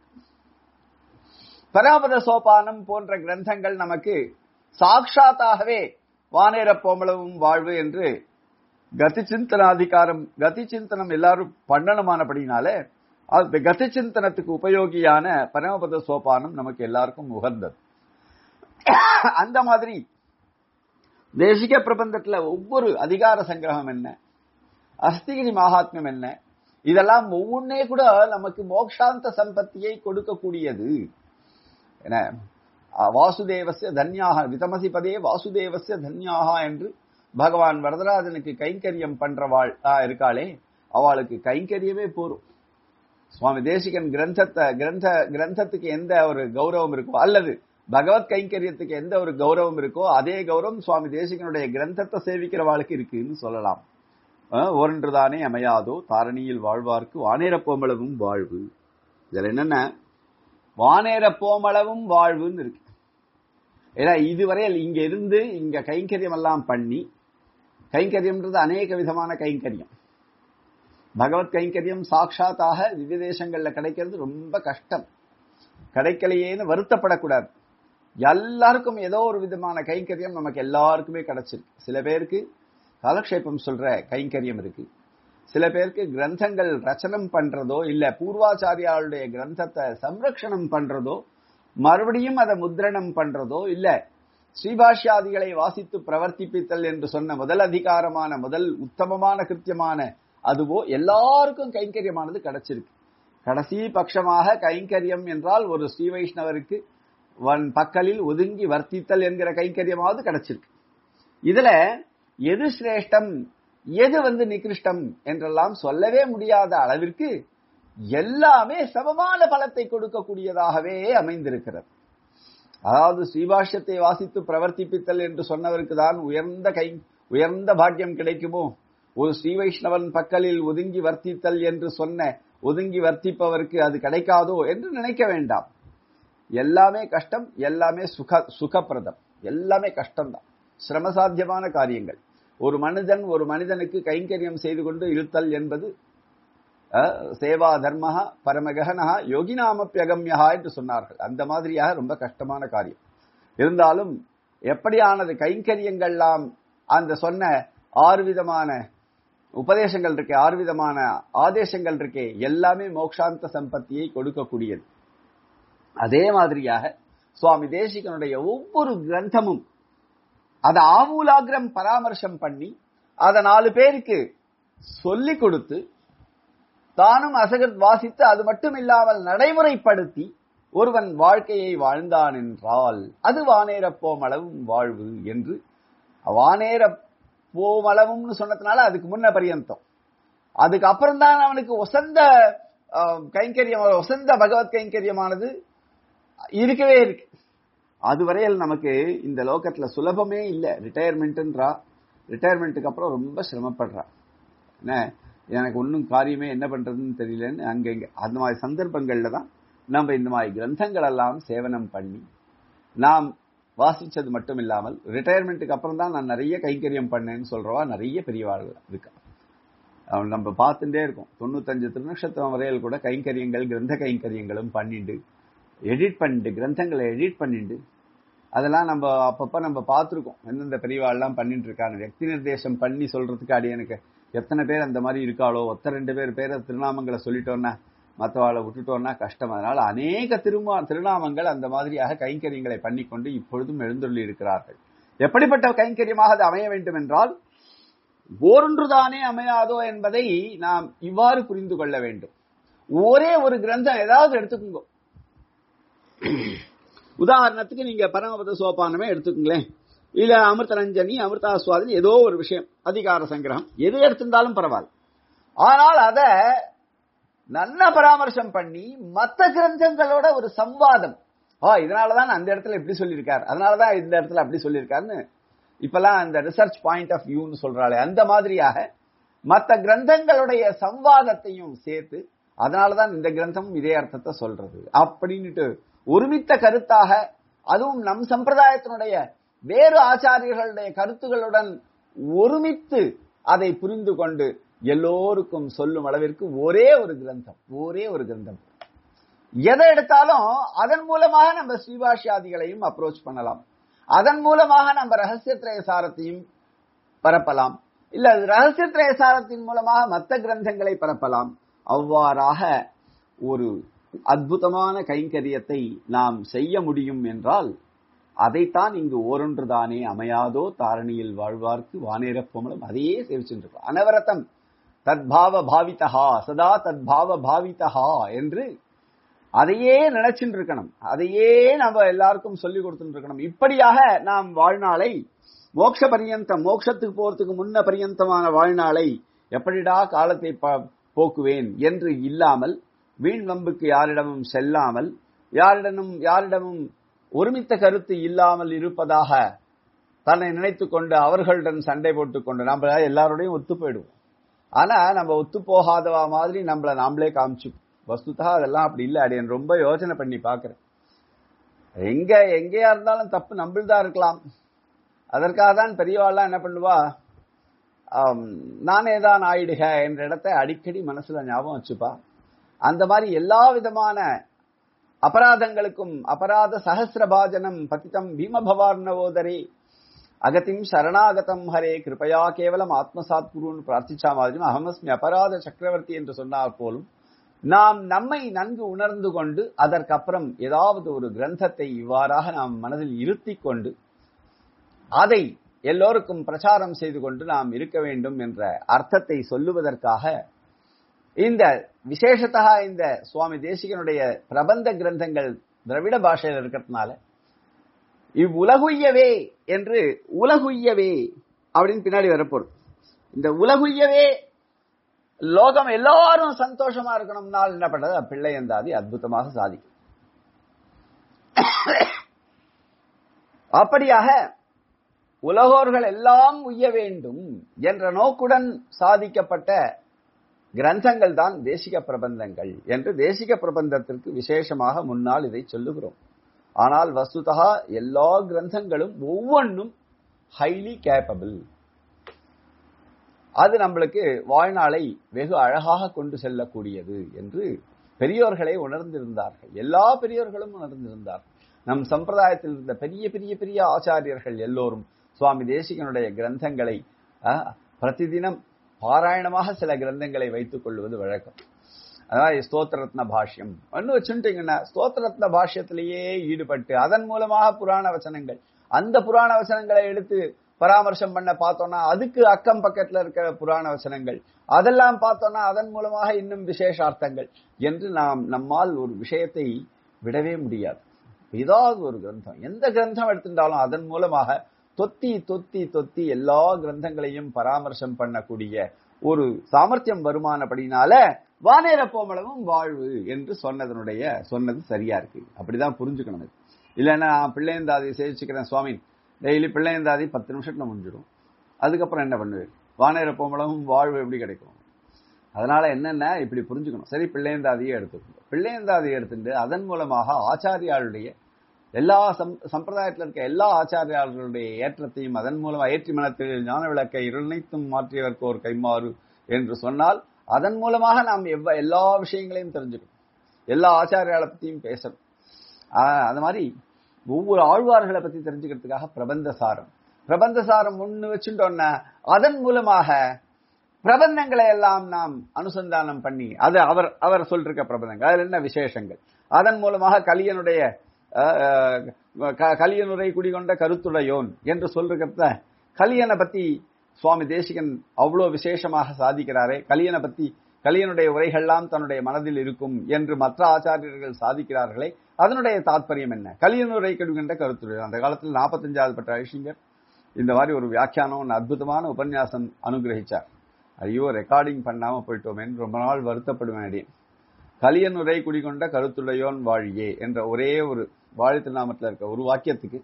பராபத சோபானம் போன்ற கிரந்தங்கள் நமக்கு சாட்சாத்தாகவே வானேர போமளவும் வாழ்வு என்று கதி சிந்தனாதிகாரம் கதி சிந்தனம் எல்லாரும் பண்ணணுமானபடினாலே அது கதி சிந்தனத்துக்கு உபயோகியான பரமபத சோபானம் நமக்கு எல்லாருக்கும் உகந்தது அந்த மாதிரி தேசிக பிரபந்தத்துல ஒவ்வொரு அதிகார சங்கிரகம் என்ன அஸ்திகிரி மகாத்மியம் என்ன இதெல்லாம் ஒவ்வொன்னே கூட நமக்கு மோக்ஷாந்த சம்பத்தியை கொடுக்கக்கூடியது என வாசுதேவசிய தன்யாக விதமசி பதே வாசுதேவசிய தன்யாக என்று பகவான் வரதராஜனுக்கு கைங்கரியம் பண்றவாள் இருக்காளே அவளுக்கு கைங்கரியமே போரும் சுவாமி தேசிகன் கிரந்தத்தை கிரந்த கிரந்தத்துக்கு எந்த ஒரு கௌரவம் இருக்கோ அல்லது பகவத் கைங்கரியத்துக்கு எந்த ஒரு கௌரவம் இருக்கோ அதே கௌரவம் சுவாமி தேசிகனுடைய கிரந்தத்தை சேவிக்கிறவாளுக்கு இருக்குன்னு சொல்லலாம் ஒன்றுதானே அமையாதோ தாரணியில் வாழ்வார்க்கு வானேர போமளவும் வாழ்வு இதுல என்னென்ன வானேர போமளவும் வாழ்வுன்னு இருக்கு ஏன்னா இதுவரையில் இங்க இருந்து இங்க கைங்கரியம் எல்லாம் பண்ணி கைங்கரியம்ன்றது அநேக விதமான கைங்கரியம் பகவத் கைங்கரியம் சாட்சாத்தாக திவ்ய தேசங்கள்ல கிடைக்கிறது ரொம்ப கஷ்டம் கிடைக்கலையேன்னு வருத்தப்படக்கூடாது எல்லாருக்கும் ஏதோ ஒரு விதமான கைங்கரியம் நமக்கு எல்லாருக்குமே கிடைச்சிருக்கு சில பேருக்கு காலக்ஷேபம் சொல்ற கைங்கரியம் இருக்கு சில பேருக்கு கிரந்தங்கள் ரச்சனம் பண்றதோ இல்ல பூர்வாச்சாரியாளுடைய கிரந்தத்தை சம்ரக்ஷணம் பண்றதோ மறுபடியும் அதை முத்ரணம் பண்றதோ இல்ல ஸ்ரீபாஷ்யாதிகளை வாசித்து பிரவர்த்திப்பித்தல் என்று சொன்ன முதல் அதிகாரமான முதல் உத்தமமான கிருத்தியமான அதுவோ எல்லாருக்கும் கைங்கரியமானது கிடைச்சிருக்கு கடைசி பட்சமாக கைங்கரியம் என்றால் ஒரு ஸ்ரீ வைஷ்ணவருக்கு வன் பக்கலில் ஒதுங்கி வர்த்தித்தல் என்கிற கைங்கரியமாவது கிடைச்சிருக்கு இதுல எது சிரேஷ்டம் எது வந்து நிகிருஷ்டம் என்றெல்லாம் சொல்லவே முடியாத அளவிற்கு எல்லாமே சமமான பலத்தை கொடுக்கக்கூடியதாகவே அமைந்திருக்கிறது அதாவது ஸ்ரீபாஷ்யத்தை வாசித்து பிரவர்த்திப்பித்தல் என்று சொன்னவருக்கு தான் உயர்ந்த கை உயர்ந்த பாக்கியம் கிடைக்குமோ ஒரு ஸ்ரீ வைஷ்ணவன் பக்கலில் ஒதுங்கி வர்த்தித்தல் என்று சொன்ன ஒதுங்கி வர்த்திப்பவருக்கு அது கிடைக்காதோ என்று நினைக்க வேண்டாம் எல்லாமே கஷ்டம் எல்லாமே சுக சுகப்பிரதம் எல்லாமே கஷ்டம்தான் சிரமசாத்தியமான காரியங்கள் ஒரு மனிதன் ஒரு மனிதனுக்கு கைங்கரியம் செய்து கொண்டு இழுத்தல் என்பது சேவா தர்மஹா பரமகனஹா யோகினாமப்பியகம்யா என்று சொன்னார்கள் அந்த மாதிரியாக ரொம்ப கஷ்டமான காரியம் இருந்தாலும் எப்படியானது கைங்கரியங்கள்லாம் அந்த சொன்ன ஆறு விதமான உபதேசங்கள் இருக்கே ஆறு விதமான ஆதேசங்கள் இருக்கே எல்லாமே மோக்ஷாந்த சம்பத்தியை கொடுக்கக்கூடியது அதே மாதிரியாக சுவாமி தேசிகனுடைய ஒவ்வொரு கிரந்தமும் அதை ஆமூலாகிரம் பராமர்சம் பண்ணி அதை நாலு பேருக்கு சொல்லி கொடுத்து தானும் அசகத் வாசித்து அது மட்டும் இல்லாமல் நடைமுறைப்படுத்தி ஒருவன் வாழ்க்கையை வாழ்ந்தான் என்றால் அது வானேற போமளவும் வாழ்வு என்று வானேற போமளவும்னு சொன்னதுனால அதுக்கு முன்ன பரியந்தம் அதுக்கு அப்புறம் தான் அவனுக்கு ஒசந்த கைங்கரியம் ஒசந்த பகவத் கைங்கரியமானது இருக்கவே இருக்கு அதுவரையில் நமக்கு இந்த லோகத்துல சுலபமே இல்லை ரிட்டையர்மெண்ட்ன்றா ரிட்டையர்மெண்ட்டுக்கு அப்புறம் ரொம்ப சிரமப்படுறா என்ன எனக்கு ஒன்றும் காரியமே என்ன பண்றதுன்னு தெரியலன்னு அங்கங்க அந்த மாதிரி சந்தர்ப்பங்கள்ல தான் நம்ம இந்த மாதிரி கிரந்தங்கள் எல்லாம் சேவனம் பண்ணி நாம் வாசிச்சது மட்டும் இல்லாமல் ரிட்டையர்மெண்ட்டுக்கு அப்புறம் தான் நான் நிறைய கைங்கரியம் பண்ணேன்னு சொல்றவா நிறைய பெரியவாள் இருக்கா நம்ம பார்த்துட்டே இருக்கோம் தொண்ணூத்தஞ்சு திருநட்சத்திரம் வரையில் கூட கைங்கரியங்கள் கிரந்த கைங்கரியங்களும் பண்ணிட்டு எடிட் பண்ணிட்டு கிரந்தங்களை எடிட் பண்ணிட்டு அதெல்லாம் நம்ம அப்பப்ப நம்ம பார்த்துருக்கோம் எந்தெந்த பெரியவாள்லாம் பண்ணிட்டு இருக்காங்க வியக்தி நிர்தேசம் பண்ணி சொல்றதுக்கு அடி எனக்கு எத்தனை பேர் அந்த மாதிரி இருக்காளோ ஒத்த ரெண்டு பேர் பேரை திருநாமங்களை சொல்லிட்டோம்னா மற்றவாளை விட்டுட்டோம்னா கஷ்டம் அதனால அநேக திருமா திருநாமங்கள் அந்த மாதிரியாக கைங்கரியங்களை பண்ணிக்கொண்டு இப்பொழுதும் எழுந்துள்ளி இருக்கிறார்கள் எப்படிப்பட்ட கைங்கரியமாக அது அமைய வேண்டும் என்றால் ஓரொன்றுதானே அமையாதோ என்பதை நாம் இவ்வாறு புரிந்து கொள்ள வேண்டும் ஒரே ஒரு கிரந்தம் ஏதாவது எடுத்துக்கோங்க உதாரணத்துக்கு நீங்க பரமபத சோபானமே எடுத்துக்கங்களேன் இல்ல அமிர்தரஞ்சனி அமிர்தாஸ்வாதினி ஏதோ ஒரு விஷயம் அதிகார சங்கிரகம் எது எடுத்திருந்தாலும் பரவாயில்ல ஆனால் அத நல்ல பராமர்சம் பண்ணி மத்த கிரந்தங்களோட ஒரு சம்வாதம் ஆ இதனாலதான் அந்த இடத்துல இப்படி சொல்லியிருக்காரு அதனாலதான் இந்த இடத்துல அப்படி சொல்லியிருக்காருன்னு இப்பெல்லாம் அந்த ரிசர்ச் பாயிண்ட் ஆஃப் வியூன்னு சொல்றாளே அந்த மாதிரியாக மத்த கிரந்தங்களுடைய சம்வாதத்தையும் சேர்த்து அதனாலதான் இந்த கிரந்தமும் இதே அர்த்தத்தை சொல்றது அப்படின்னுட்டு ஒருமித்த கருத்தாக அதுவும் நம் சம்பிரதாயத்தினுடைய வேறு ஆச்சாரியர்களுடைய கருத்துகளுடன் ஒருமித்து அதை புரிந்து கொண்டு எல்லோருக்கும் சொல்லும் அளவிற்கு ஒரே ஒரு கிரந்தம் ஒரே ஒரு கிரந்தம் எதை எடுத்தாலும் அதன் மூலமாக நம்ம ஸ்ரீபாஷ்யாதிகளையும் அப்ரோச் பண்ணலாம் அதன் மூலமாக நம்ம ரகசிய சாரத்தையும் பரப்பலாம் இல்ல ரகசிய சாரத்தின் மூலமாக மற்ற கிரந்தங்களை பரப்பலாம் அவ்வாறாக ஒரு அற்புதமான கைங்கரியத்தை நாம் செய்ய முடியும் என்றால் அதைத்தான் இங்கு ஓரொன்றுதானே அமையாதோ தாரணியில் வாழ்வார்க்கு வானேரப்போமலும் அதையே சேவிச்சுருக்கோம் அனவரத்தம் தத்பாவ பாவித்தஹா சதா தத்பாவ பாவித்தஹா என்று அதையே நினைச்சுட்டு இருக்கணும் அதையே நம்ம எல்லாருக்கும் சொல்லி கொடுத்துட்டு இருக்கணும் இப்படியாக நாம் வாழ்நாளை மோட்ச பரியந்தம் மோட்சத்துக்கு போறதுக்கு முன்ன பரியந்தமான வாழ்நாளை எப்படிடா காலத்தை போக்குவேன் என்று இல்லாமல் வீண் வம்புக்கு யாரிடமும் செல்லாமல் யாரிடமும் யாரிடமும் ஒருமித்த கருத்து இல்லாமல் இருப்பதாக தன்னை நினைத்து கொண்டு அவர்களுடன் சண்டை போட்டுக் கொண்டு நம்ம எல்லாரோடையும் ஒத்து போயிடுவோம் ஆனா நம்ம ஒத்து போகாதவா மாதிரி நம்மள நாமளே காமிச்சு வஸ்துதா அதெல்லாம் அப்படி இல்லை அடையன் ரொம்ப யோசனை பண்ணி பாக்குறேன் எங்க எங்கேயா இருந்தாலும் தப்பு நம்மள்தான் இருக்கலாம் அதற்காக தான் பெரியவாள்லாம் என்ன பண்ணுவா நானே தான் ஆயிடுக என்ற இடத்தை அடிக்கடி மனசுல ஞாபகம் வச்சுப்பா அந்த மாதிரி எல்லா விதமான அபராதங்களுக்கும் அபராத சகசிரபாஜனம் பதித்தம் பீமபவார்ணவோதரே அகத்திம் சரணாகதம் ஹரே கிருபயா கேவலம் ஆத்மசாத் குருன்னு பிரார்த்திச்சா மாதிரியும் அகமஸ்மி அபராத சக்கரவர்த்தி என்று சொன்னால் போலும் நாம் நம்மை நன்கு உணர்ந்து கொண்டு அதற்கப்புறம் ஏதாவது ஒரு கிரந்தத்தை இவ்வாறாக நாம் மனதில் இருத்தி கொண்டு அதை எல்லோருக்கும் பிரச்சாரம் செய்து கொண்டு நாம் இருக்க வேண்டும் என்ற அர்த்தத்தை சொல்லுவதற்காக இந்த விசேஷத்தா இந்த சுவாமி தேசிகனுடைய பிரபந்த கிரந்தங்கள் திராவிட பாஷையில் இருக்கிறதுனால இவ்வுலகுய்யவே என்று உலகுய்யவே அப்படின்னு பின்னாடி வரப்போகுது இந்த உலகுய்யவே லோகம் எல்லாரும் சந்தோஷமா இருக்கணும்னால் என்ன பண்றது பிள்ளை எந்தாதி அற்புதமாக சாதிக்கும் அப்படியாக உலகோர்கள் எல்லாம் உய்ய வேண்டும் என்ற நோக்குடன் சாதிக்கப்பட்ட கிரந்தங்கள் தான் தேசிக பிரபந்தங்கள் என்று தேசிக பிரபந்தத்திற்கு விசேஷமாக முன்னால் இதை சொல்லுகிறோம் ஆனால் வஸ்துதா எல்லா கிரந்தங்களும் ஒவ்வொன்றும் ஹைலி கேப்பபிள் அது நம்மளுக்கு வாழ்நாளை வெகு அழகாக கொண்டு செல்லக்கூடியது என்று பெரியோர்களை உணர்ந்திருந்தார்கள் எல்லா பெரியோர்களும் உணர்ந்திருந்தார்கள் நம் சம்பிரதாயத்தில் இருந்த பெரிய பெரிய பெரிய ஆச்சாரியர்கள் எல்லோரும் சுவாமி தேசிகனுடைய கிரந்தங்களை பிரதிதினம் பாராயணமாக சில கிரந்தங்களை வைத்துக் கொள்வது வழக்கம் அதாவது ஸ்தோத்திரத்ன பாஷ்யம் ஒன்னு வச்சுட்டீங்கன்னா ஸ்தோத்திரத்ன பாஷ்யத்திலேயே ஈடுபட்டு அதன் மூலமாக புராண வச்சனங்கள் அந்த புராண வச்சனங்களை எடுத்து பராமர்சம் பண்ண பார்த்தோம்னா அதுக்கு அக்கம் பக்கத்துல இருக்கிற புராண வசனங்கள் அதெல்லாம் பார்த்தோம்னா அதன் மூலமாக இன்னும் விசேஷார்த்தங்கள் என்று நாம் நம்மால் ஒரு விஷயத்தை விடவே முடியாது ஏதாவது ஒரு கிரந்தம் எந்த கிரந்தம் எடுத்துட்டாலும் அதன் மூலமாக தொத்தி தொத்தி தொத்தி எல்லா கிரந்தங்களையும் பராமர்சம் பண்ணக்கூடிய ஒரு சாமர்த்தியம் வருமானப்படினால வானேர போமளவும் வாழ்வு என்று சொன்னதனுடைய சொன்னது சரியா இருக்கு அப்படிதான் புரிஞ்சுக்கணும் இது இல்லைன்னா பிள்ளையந்தாதி சேவிச்சுக்கிறேன் சுவாமி டெய்லி பிள்ளையந்தாதி பத்து நிமிஷத்துல முடிஞ்சிடும் அதுக்கப்புறம் என்ன பண்ணுவேன் வானேர போமளவும் வாழ்வு எப்படி கிடைக்கும் அதனால என்னென்ன இப்படி புரிஞ்சுக்கணும் சரி பிள்ளையந்தாதியை எடுத்துக்கணும் பிள்ளையந்தாதியை எடுத்துட்டு அதன் மூலமாக ஆச்சாரியாளுடைய எல்லா சம் சம்பிரதாயத்தில் இருக்க எல்லா ஆச்சாரியாளர்களுடைய ஏற்றத்தையும் அதன் மூலம் ஏற்றி மனத்தில் ஞான விளக்கை இருணைத்தும் மாற்றியவர்க்கு ஒரு கைமாறு என்று சொன்னால் அதன் மூலமாக நாம் எவ்வ எல்லா விஷயங்களையும் தெரிஞ்சுக்கணும் எல்லா ஆச்சாரியாளை பத்தியும் பேசணும் அந்த மாதிரி ஒவ்வொரு ஆழ்வார்களை பத்தி தெரிஞ்சுக்கிறதுக்காக பிரபந்த சாரம் பிரபந்த சாரம் ஒண்ணு வச்சுட்டோம்னா அதன் மூலமாக பிரபந்தங்களை எல்லாம் நாம் அனுசந்தானம் பண்ணி அது அவர் அவர் சொல்லிருக்க பிரபந்தங்கள் அதுல என்ன விசேஷங்கள் அதன் மூலமாக கலியனுடைய கலியனுரை குடிகொண்ட கருத்துடையோன் என்று சொல்றத கலியனை பத்தி சுவாமி தேசிகன் அவ்வளோ விசேஷமாக சாதிக்கிறாரே கலியனை பத்தி கலியனுடைய உரைகள்லாம் தன்னுடைய மனதில் இருக்கும் என்று மற்ற ஆச்சாரியர்கள் சாதிக்கிறார்களே அதனுடைய தாற்பயம் என்ன கலியனுரை குடிகொண்ட கருத்துடையோன் அந்த காலத்தில் நாற்பத்தஞ்சாவது பட்ட ஐஷிங்கர் இந்த மாதிரி ஒரு வியாக்கியானம் அற்புதமான உபன்யாசம் அனுகிரகிச்சார் ஐயோ ரெக்கார்டிங் பண்ணாம போயிட்டோமேன்னு ரொம்ப நாள் வருத்தப்படுவேன் அடியேன் கலியன் உரை குடிகொண்ட கருத்துடையோன் வாழியே என்ற ஒரே ஒரு வாழி திருநாமத்தில் இருக்க ஒரு வாக்கியத்துக்கு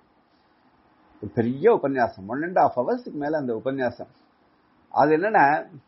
பெரிய உபன்யாசம் ஒன் அண்ட் ஆஃப் ஹவர்ஸுக்கு மேல அந்த உபன்யாசம் அது என்னன்னா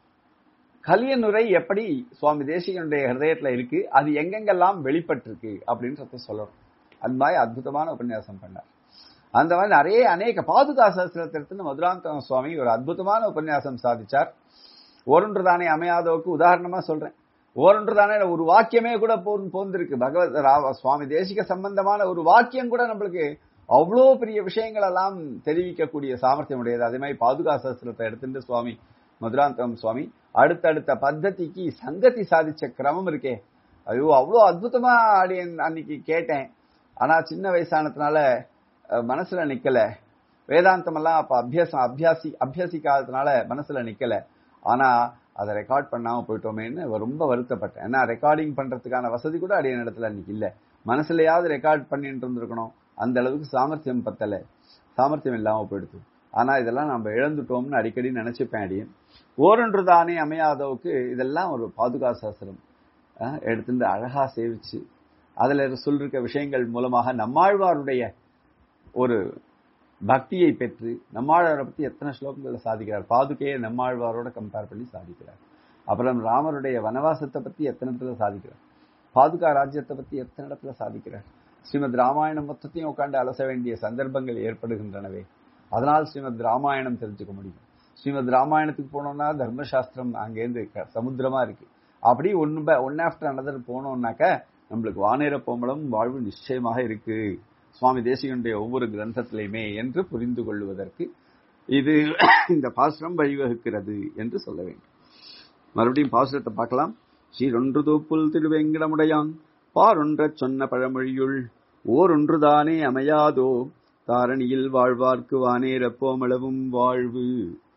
கலியனுரை எப்படி சுவாமி தேசிகனுடைய ஹிருதயத்துல இருக்கு அது எங்கெங்கெல்லாம் வெளிப்பட்டிருக்கு அப்படின்றத சொல்லணும் அந்த மாதிரி அற்புதமான உபன்யாசம் பண்ணார் அந்த மாதிரி நிறைய அநேக பாதுகா சகசிரத்திற்கு மதுராந்தக சுவாமி ஒரு அற்புதமான உபன்யாசம் சாதிச்சார் ஒருன்று தானே அமையாதவுக்கு உதாரணமா சொல்றேன் ஓரொன்று தானே ஒரு வாக்கியமே கூட போந்திருக்கு பகவத் சுவாமி தேசிக சம்பந்தமான ஒரு வாக்கியம் கூட நம்மளுக்கு அவ்வளோ பெரிய விஷயங்கள் எல்லாம் தெரிவிக்கக்கூடிய சாமர்த்தியம் உடையது அதே மாதிரி பாதுகா சாஸ்திரத்தை எடுத்துட்டு சுவாமி மதுராந்தகம் சுவாமி அடுத்தடுத்த பத்ததிக்கு சங்கதி சாதிச்ச கிரமம் இருக்கே ஐயோ அவ்வளோ அற்புதமா அடி அன்னைக்கு கேட்டேன் ஆனா சின்ன வயசானதுனால மனசுல நிக்கல வேதாந்தம் எல்லாம் அப்ப அபியாசம் அபியாசி அபியாசிக்காததுனால மனசுல நிக்கல ஆனா அதை ரெக்கார்ட் பண்ணாம போயிட்டோமேன்னு ரொம்ப வருத்தப்பட்டேன் ஏன்னா ரெக்கார்டிங் பண்றதுக்கான வசதி கூட அடைய இடத்துல அன்னைக்கு இல்ல மனசுலயாவது ரெக்கார்ட் பண்ணிட்டு இருந்திருக்கணும் அந்த அளவுக்கு சாமர்த்தியம் பத்தல சாமர்த்தியம் இல்லாம போயிடுது ஆனா இதெல்லாம் நம்ம இழந்துட்டோம்னு அடிக்கடி நினைச்சுப்பேன் அடியேன் ஓரொன்று தானே அமையாதவுக்கு இதெல்லாம் ஒரு பாதுகா சாஸ்திரம் எடுத்துட்டு அழகா சேவிச்சு அதுல சொல்லிருக்க விஷயங்கள் மூலமாக நம்மாழ்வாருடைய ஒரு பக்தியை பெற்று நம்மாழ்வாரை பத்தி எத்தனை ஸ்லோகங்களை சாதிக்கிறார் பாதுகையை நம்மாழ்வாரோட கம்பேர் பண்ணி சாதிக்கிறார் அப்புறம் ராமருடைய வனவாசத்தை பத்தி எத்தனை இடத்துல சாதிக்கிறார் பாதுகா ராஜ்யத்தை பத்தி எத்தனை இடத்துல சாதிக்கிறார் ஸ்ரீமத் ராமாயணம் மொத்தத்தையும் உட்காந்து அலச வேண்டிய சந்தர்ப்பங்கள் ஏற்படுகின்றனவே அதனால் ஸ்ரீமத் ராமாயணம் தெரிஞ்சுக்க முடியும் ஸ்ரீமத் ராமாயணத்துக்கு போனோம்னா தர்மசாஸ்திரம் அங்கேருந்து சமுத்திரமா இருக்கு அப்படி ஒன்னு ஒன் ஆஃப்டர் அனதர் போனோம்னாக்க நம்மளுக்கு வானேர போம்பளம் வாழ்வு நிச்சயமாக இருக்கு சுவாமி தேசிகனுடைய ஒவ்வொரு கிரந்தத்திலையுமே என்று புரிந்து கொள்வதற்கு இது இந்த பாசுரம் வழிவகுக்கிறது என்று சொல்ல வேண்டும் மறுபடியும் பாசுரத்தை பார்க்கலாம் ஸ்ரீரொன்று தூப்புல் திருவேங்கடமுடையான் பாரொன்றச் சொன்ன பழமொழியுள் ஓரொன்றுதானே அமையாதோ தாரணியில் வாழ்வார்க்கு வானேரப்போமளவும் வாழ்வு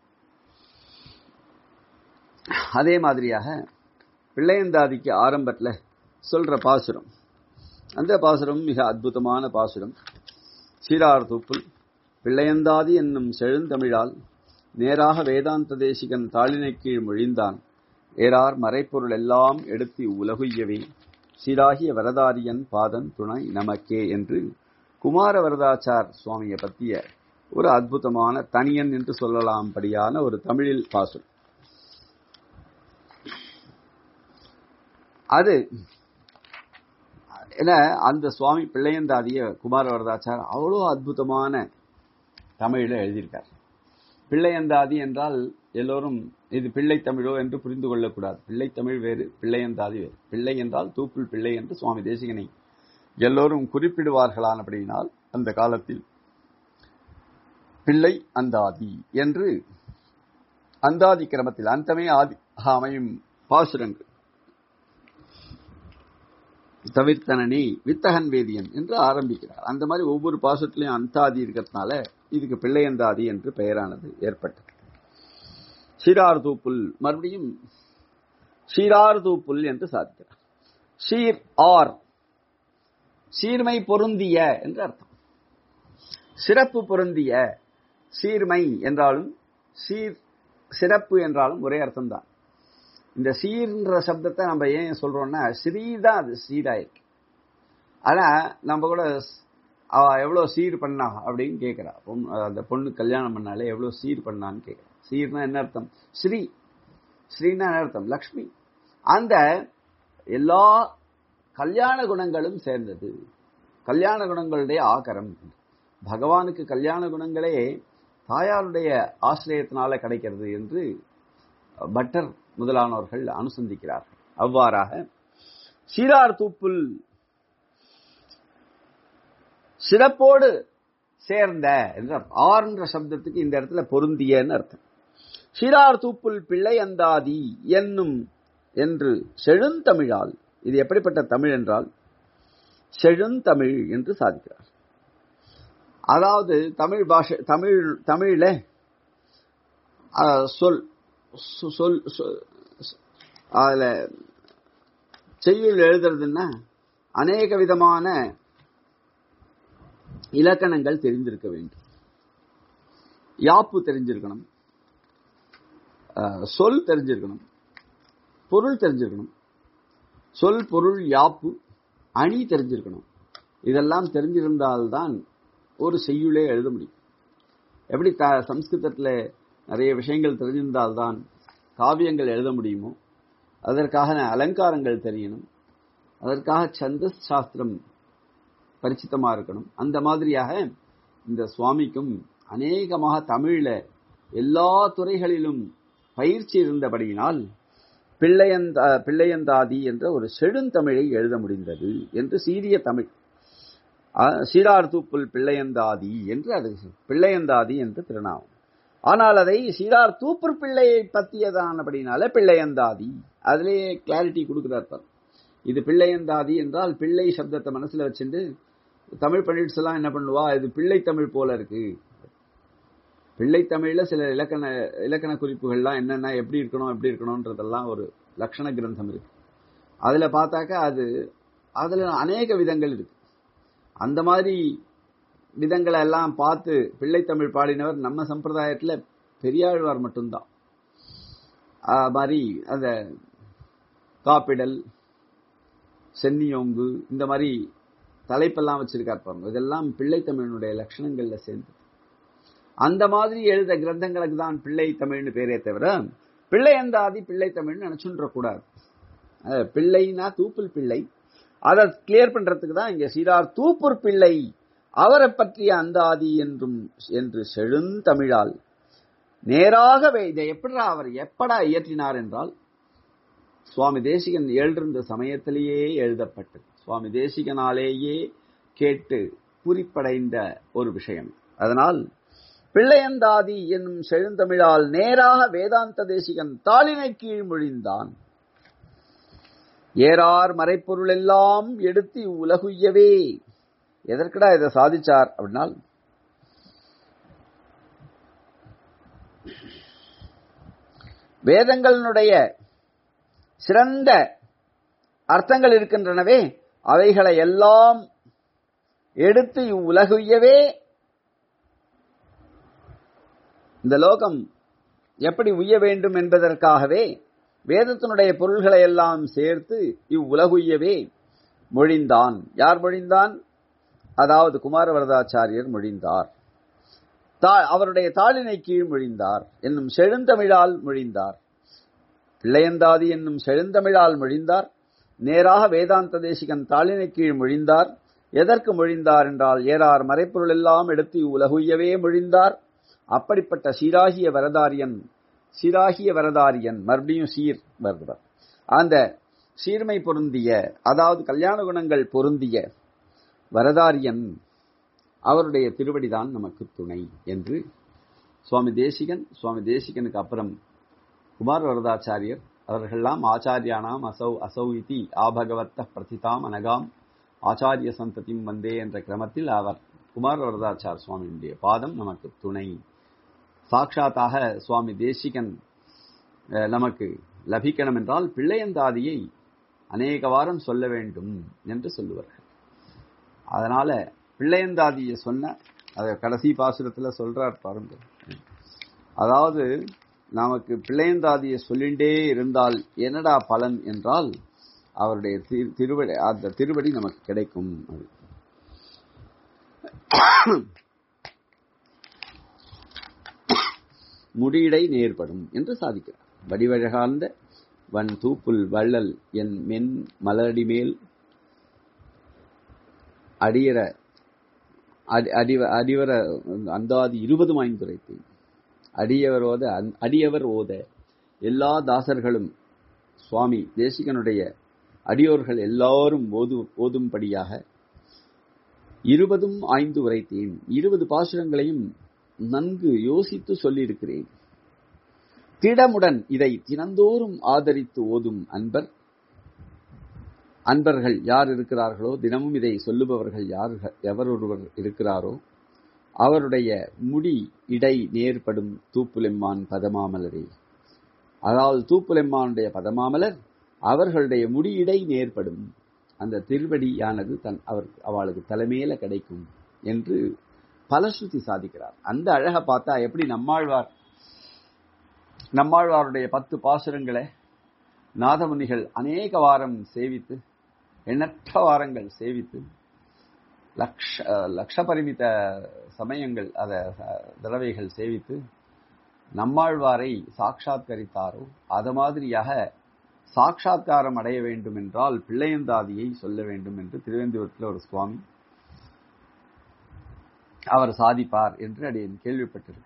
அதே மாதிரியாக பிள்ளையந்தாதிக்கு ஆரம்பத்துல சொல்ற பாசுரம் அந்த பாசுரம் மிக அற்புதமான பாசுரம் சீரார் தூப்புல் பிள்ளையந்தாதி என்னும் செழுந்தமிழால் நேராக வேதாந்த தேசிகன் தாளினை கீழ் மொழிந்தான் ஏறார் மறைப்பொருள் எல்லாம் எடுத்து உலகுய்யவே சீராகிய வரதாரியன் பாதன் துணை நமக்கே என்று குமார வரதாச்சார் சுவாமியை பற்றிய ஒரு அற்புதமான தனியன் என்று சொல்லலாம் படியான ஒரு தமிழில் பாசுரம் அது ஏன்னா அந்த சுவாமி பிள்ளையந்தாதிய குமார வரதாச்சார் அவ்வளோ அற்புதமான தமிழில் எழுதியிருக்கார் பிள்ளையந்தாதி என்றால் எல்லோரும் இது பிள்ளை தமிழோ என்று புரிந்து கொள்ளக்கூடாது பிள்ளை தமிழ் வேறு பிள்ளையந்தாதி வேறு பிள்ளை என்றால் தூப்புள் பிள்ளை என்று சுவாமி தேசிகனை எல்லோரும் குறிப்பிடுவார்களானபடியினால் அந்த காலத்தில் பிள்ளை அந்தாதி என்று அந்தாதி கிரமத்தில் அந்தமே ஆதி அமையும் பாசுரங்கள் தவிர்த்தனனே வித்தகன் வேதியன் என்று ஆரம்பிக்கிறார் அந்த மாதிரி ஒவ்வொரு பாசுரத்திலையும் அந்தாதி இருக்கிறதுனால இதுக்கு பிள்ளையந்தாதி என்று பெயரானது ஏற்பட்டது சீரார் தூப்புல் மறுபடியும் சீரார் தூப்புல் என்று சாதிக்கிறார் சீர் ஆர் சீர்மை பொருந்திய என்று அர்த்தம் சிறப்பு பொருந்திய சீர்மை என்றாலும் சீர் சிறப்பு என்றாலும் ஒரே அர்த்தம்தான் இந்த சீர்ன்ற சப்தத்தை நம்ம ஏன் சொல்றோம்னா ஸ்ரீ தான் அது சீராயிருக்கு ஆனா நம்ம கூட அவ எவ்வளவு சீர் பண்ணா அப்படின்னு கேட்கிறா பொண்ணு அந்த பொண்ணு கல்யாணம் பண்ணாலே எவ்வளவு சீர் பண்ணான்னு கேட்கிறா சீர்னா என்ன அர்த்தம் ஸ்ரீ ஸ்ரீனா என்ன அர்த்தம் லக்ஷ்மி அந்த எல்லா கல்யாண குணங்களும் சேர்ந்தது கல்யாண குணங்களுடைய ஆகரம் பகவானுக்கு கல்யாண குணங்களே தாயாருடைய ஆசிரியத்தினால கிடைக்கிறது என்று பட்டர் முதலானவர்கள் அனுசந்திக்கிறார்கள் அவ்வாறாக சீரார் தூப்புல் சிறப்போடு சேர்ந்த என்ற ஆறுன்ற சப்தத்துக்கு இந்த இடத்துல பொருந்தியன்னு அர்த்தம் சீரார் தூப்புல் பிள்ளை அந்தாதி என்னும் என்று செழுந்தமிழால் இது எப்படிப்பட்ட தமிழ் என்றால் செழுந்தமிழ் என்று சாதிக்கிறார் அதாவது தமிழ் பாஷை தமிழ் தமிழ்ல சொல் சொல் அதுல செய்யுள் எழுதுறதுன்னா அநேக விதமான இலக்கணங்கள் தெரிந்திருக்க வேண்டும் யாப்பு தெரிஞ்சிருக்கணும் சொல் தெரிஞ்சிருக்கணும் பொருள் தெரிஞ்சிருக்கணும் சொல் பொருள் யாப்பு அணி தெரிஞ்சிருக்கணும் இதெல்லாம் தெரிஞ்சிருந்தால்தான் ஒரு செய்யுளே எழுத முடியும் எப்படி த சம்ஸ்கிருதத்தில் நிறைய விஷயங்கள் தெரிஞ்சிருந்தால்தான் காவியங்கள் எழுத முடியுமோ அதற்காக அலங்காரங்கள் தெரியணும் அதற்காக சந்தஸ் சாஸ்திரம் பரிச்சித்தமா இருக்கணும் அந்த மாதிரியாக இந்த சுவாமிக்கும் அநேகமாக தமிழ்ல எல்லா துறைகளிலும் பயிற்சி இருந்தபடியினால் பிள்ளையந்தா பிள்ளையந்தாதி என்ற ஒரு செழுந்தமிழை எழுத முடிந்தது என்று சீரிய தமிழ் சீரார் தூப்புல் பிள்ளையந்தாதி என்று அது பிள்ளையந்தாதி என்று திருநாமம் ஆனால் அதை சீரார் தூப்பர் பிள்ளையை பற்றியதானபடினால பிள்ளையந்தாதி அதிலேயே கிளாரிட்டி கொடுக்கிறார் இது பிள்ளையந்தாதி என்றால் பிள்ளை சப்தத்தை மனசுல வச்சுட்டு தமிழ் பண்டிட்ஸ் எல்லாம் என்ன பண்ணுவா இது பிள்ளை தமிழ் போல இருக்கு பிள்ளை தமிழ்ல சில இலக்கண இலக்கண குறிப்புகள்லாம் என்னென்ன எப்படி இருக்கணும் எப்படி இருக்கணும்ன்றதெல்லாம் ஒரு லட்சண கிரந்தம் இருக்கு அதுல பார்த்தாக்கா அது அதுல அநேக விதங்கள் இருக்கு அந்த மாதிரி விதங்களை எல்லாம் பார்த்து பிள்ளைத்தமிழ் பாடினவர் நம்ம சம்பிரதாயத்துல பெரியாழ்வார் மட்டும்தான் மாதிரி அந்த காப்பிடல் சென்னியோங்கு இந்த மாதிரி தலைப்பெல்லாம் வச்சிருக்கார் பாருங்க இதெல்லாம் பிள்ளைத்தமிழனுடைய லட்சணங்கள்ல சேர்ந்து அந்த மாதிரி எழுத கிரந்தங்களுக்கு தான் பிள்ளை தமிழ்னு பேரே தவிர பிள்ளை அந்தாதி பிள்ளை தமிழ்னு நினைச்சுன்ற கூடாது பிள்ளைனா தூப்புல் பிள்ளை அதை கிளியர் பண்றதுக்கு தான் இங்க சீரார் தூப்பூர் பிள்ளை அவரை பற்றிய அந்தாதி என்றும் என்று செழுந்தமிழால் நேராகவே இதை எப்படா அவர் எப்படா இயற்றினார் என்றால் சுவாமி தேசிகன் எழுந்திருந்த சமயத்திலேயே எழுதப்பட்டது சுவாமி தேசிகனாலேயே கேட்டு குறிப்படைந்த ஒரு விஷயம் அதனால் பிள்ளையந்தாதி என்னும் செழுந்தமிழால் நேராக வேதாந்த தேசிகன் தாளினை கீழ் மொழிந்தான் ஏறார் மறைப்பொருள் எல்லாம் எடுத்து உலகுய்யவே எதற்கடா இதை சாதிச்சார் அப்படின்னால் வேதங்களினுடைய சிறந்த அர்த்தங்கள் இருக்கின்றனவே அவைகளை எல்லாம் எடுத்து இவ்வுலகுயவே இந்த லோகம் எப்படி உய்ய வேண்டும் என்பதற்காகவே வேதத்தினுடைய பொருள்களை எல்லாம் சேர்த்து இவ்வுலகுயவே மொழிந்தான் யார் மொழிந்தான் அதாவது குமாரவரதாச்சாரியர் மொழிந்தார் அவருடைய தாளினை கீழ் மொழிந்தார் என்னும் செழுந்தமிழால் மொழிந்தார் பிள்ளையந்தாதி என்னும் செழுந்தமிழால் மொழிந்தார் நேராக வேதாந்த தேசிகன் தாளினை கீழ் மொழிந்தார் எதற்கு மொழிந்தார் என்றால் ஏறார் மறைப்பொருள் எல்லாம் எடுத்து உலகுயவே மொழிந்தார் அப்படிப்பட்ட சீராகிய வரதாரியன் சீராகிய வரதாரியன் மறுபடியும் சீர் வருகிறார் அந்த சீர்மை பொருந்திய அதாவது கல்யாண குணங்கள் பொருந்திய வரதாரியன் அவருடைய திருவடிதான் நமக்கு துணை என்று சுவாமி தேசிகன் சுவாமி தேசிகனுக்கு அப்புறம் குமார் வரதாச்சாரியர் அவர்களெல்லாம் ஆச்சாரியானாம் அசௌ அசௌ இதி ஆபகவத்த பிரதிதாம் அனகாம் ஆச்சாரிய சந்ததியும் வந்தே என்ற கிரமத்தில் அவர் குமார் வரதாச்சார் சுவாமியுடைய பாதம் நமக்கு துணை சாட்சாத்தாக சுவாமி தேசிகன் நமக்கு லபிக்கணும் என்றால் பிள்ளையந்தாதியை அநேக வாரம் சொல்ல வேண்டும் என்று சொல்லுவார்கள் அதனால பிள்ளையந்தாதியை சொன்ன அதை கடைசி பாசுரத்துல சொல்றார் பாருங்க அதாவது நமக்கு பிள்ளையந்தாதியை சொல்லிண்டே இருந்தால் என்னடா பலன் என்றால் அவருடைய திருவடி அந்த திருவடி நமக்கு கிடைக்கும் அது முடியடை நேர்படும் என்று சாதிக்கிறார் வடிவழகார்ந்த வன் தூப்புல் வள்ளல் என் மென் மலரடி மேல் அடியற அடிவர அந்தாதி இருபது மாய்ந்துரைத்தேன் அடியவர் ஓத அடியவர் ஓத எல்லா தாசர்களும் சுவாமி தேசிகனுடைய அடியோர்கள் எல்லாரும் ஓது ஓதும்படியாக இருபதும் ஐந்து உரைத்தேன் இருபது பாசுரங்களையும் நன்கு யோசித்து சொல்லியிருக்கிறேன் திடமுடன் இதை தினந்தோறும் ஆதரித்து ஓதும் அன்பர் அன்பர்கள் யார் இருக்கிறார்களோ தினமும் இதை சொல்லுபவர்கள் யார் எவர் ஒருவர் இருக்கிறாரோ அவருடைய முடி இடை நேர்படும் தூப்புலெம்மான் பதமாமலரே அதாவது தூப்புலெம்மானுடைய பதமாமலர் அவர்களுடைய முடியிடை நேர்படும் அந்த திருவடியானது தன் அவர் அவளுக்கு தலைமையில கிடைக்கும் என்று பலஸ்ருதி சாதிக்கிறார் அந்த அழகை பார்த்தா எப்படி நம்மாழ்வார் நம்மாழ்வாருடைய பத்து பாசுரங்களை நாதமுனிகள் அநேக வாரம் சேவித்து எண்ணற்ற வாரங்கள் சேவித்து லக்ஷ லட்ச பரிமித சமயங்கள் அத தடவைகள் சேவித்து நம்மாழ்வாரை சாட்சாத்கரித்தாரோ அது மாதிரியாக சாட்சாத்காரம் அடைய வேண்டும் என்றால் பிள்ளையந்தாதியை சொல்ல வேண்டும் என்று திருவேந்திபுரத்தில் ஒரு சுவாமி அவர் சாதிப்பார் என்று அடியேன் கேள்விப்பட்டிருக்கிறேன்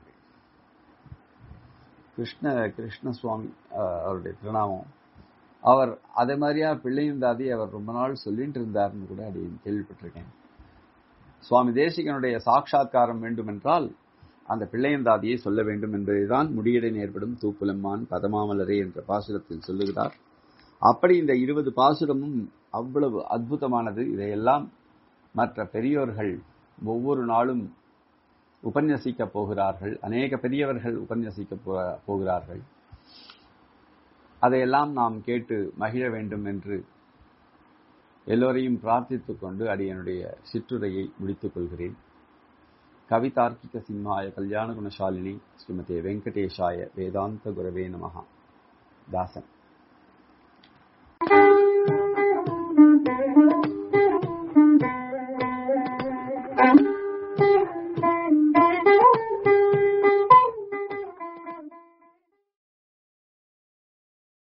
கிருஷ்ண கிருஷ்ண சுவாமி அவருடைய திருநாமம் அவர் அதே மாதிரியா பிள்ளையந்தாதி அவர் ரொம்ப நாள் சொல்லிட்டு இருந்தார்னு கூட அடியேன் கேள்விப்பட்டிருக்கேன் சுவாமி தேசிகனுடைய சாட்சாத்காரம் வேண்டும் என்றால் அந்த பிள்ளையந்தாதியை சொல்ல வேண்டும் என்பதுதான் முடியடை ஏற்படும் தூப்புலம்மான் பதமாமலரே என்ற பாசுரத்தில் சொல்லுகிறார் அப்படி இந்த இருபது பாசுரமும் அவ்வளவு அற்புதமானது இதையெல்லாம் மற்ற பெரியோர்கள் ஒவ்வொரு நாளும் உபன்யசிக்க போகிறார்கள் அநேக பெரியவர்கள் உபன்யசிக்க போகிறார்கள் அதையெல்லாம் நாம் கேட்டு மகிழ வேண்டும் என்று எல்லோரையும் பிரார்த்தித்துக் கொண்டு அடியனுடைய சிற்றுரையை முடித்துக் கொள்கிறேன் கவிதார்க்கிக சிம்மாய கல்யாண குணசாலினி ஸ்ரீமதே வெங்கடேஷாய வேதாந்த குரவே நமகா தாசன்